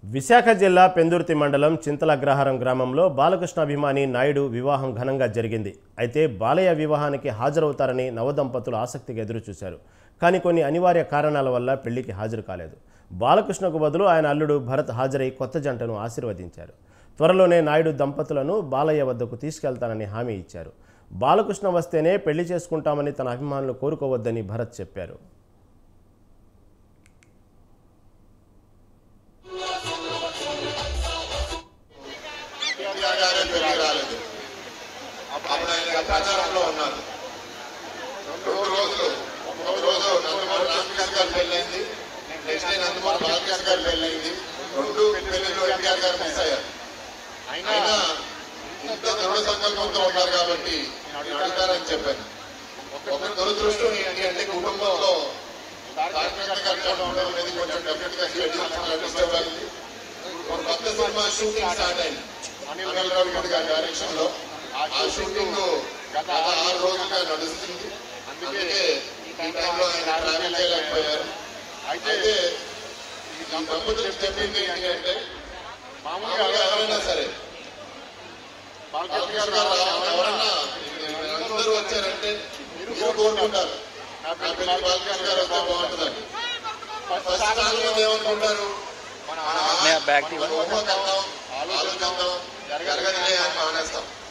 విశాఖ జిల్లా పెందుర్తి మండలం చింతలగ్రహారం గ్రామంలో బాలకృష్ణాభిమాని నాయుడు వివాహం ఘనంగా జరిగింది అయితే బాలయ్య వివాహానికి హాజరవుతారని నవదంపతులు ఆసక్తిగా ఎదురుచూశారు కానీ కొన్ని అనివార్య కారణాల వల్ల పెళ్లికి హాజరు కాలేదు బాలకృష్ణకు బదులు ఆయన అల్లుడు భరత్ హాజరై కొత్త జంటను ఆశీర్వదించారు త్వరలోనే నాయుడు దంపతులను బాలయ్య వద్దకు తీసుకెళ్తానని హామీ ఇచ్చారు బాలకృష్ణ వస్తేనే పెళ్లి చేసుకుంటామని తన అభిమానులు కోరుకోవద్దని భరత్ చెప్పారు ఎన్టీఆర్ గారే పెళ్లి రాలేదు అప్పుడు ఆయన ప్రచారంలో ఉన్నారు రెండు రోజులు ఒక రోజు నందమూరి రామకృష్ణ గారి పెళ్ళైంది నెక్స్ట్ డే నందమూరి బాలకృష్ణ గారి పెళ్ళైంది రెండు పెళ్లిలో ఎన్టీఆర్ గారు మిస్ అయ్యారు అయినా ఇంత దృఢ సంకల్పంతో ఉన్నారు కాబట్టి నేను అడుగుతారని చెప్పాను ఒక దురదృష్టం ఏంటి అంటే కుటుంబంలో తారకరత్న గారు ఉండడం అనేది కొంచెం డెఫినెట్ గా షెడ్యూల్ చాలా డిస్టర్బ్ అయింది ఒక కొత్త సినిమా షూటింగ్ స్టార్ట్ అయింది అనిల్ రావిపూడి గారి డైరెక్షన్ లో ఆ షూటింగ్ గత ఆరు రోజులుగా నడుస్తుంది అందుకే ఈ టైంలో ఆయన ట్రావెల్ చేయలేకపోయారు అయితే ఈ దంపతులు చెప్పింది ఏంటి అంటే మామూలుగా ఎవరైనా సరే బాలకృష్ణ గారు రావాలి, ఎవరన్నా అందరూ వచ్చారంటే మీరు కోరుకుంటారు నా పెళ్లి బాలకృష్ణ గారు వస్తే బాగుంటుందని ఫస్ట్ సాంగ్ ఏమనుకుంటారు మన బ్యాక్ ఊహ కద్దాం, ఆలోచిద్దాం జరగదులే అని మానేస్తాం